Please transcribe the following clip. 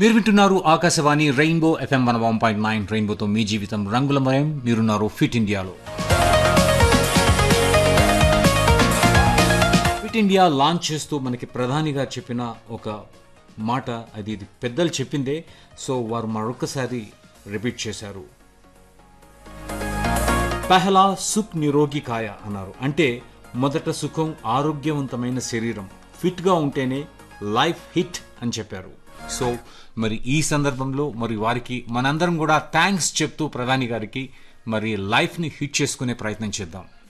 మీరు వింటున్నారు Akashvani rainbow FM one one point nine రెయిన్బోతో మీ జీవితం రంగులమయం మీరున్నారు ఫిట్ ఇండియాలో ఫిట్ ఇండియా లాంచ్ చేస్తూ మనకి ప్రధానిగా చెప్పిన ఒక మాట అది ఇది పెద్దలు చెప్పిందే సో వారు మరొకసారి రిపీట్ చేశారు పెహలా సుఖ్ నిరోగి కాయ అన్నారు అంటే మొదట సుఖం ఆరోగ్యవంతమైన శరీరం ఫిట్గా ఉంటేనే లైఫ్ హిట్ అని చెప్పారు సో మరి ఈ సందర్భంలో మరి వారికి మనందరం కూడా థ్యాంక్స్ చెప్తూ ప్రధాని గారికి మరి లైఫ్ని హిట్ చేసుకునే ప్రయత్నం చేద్దాం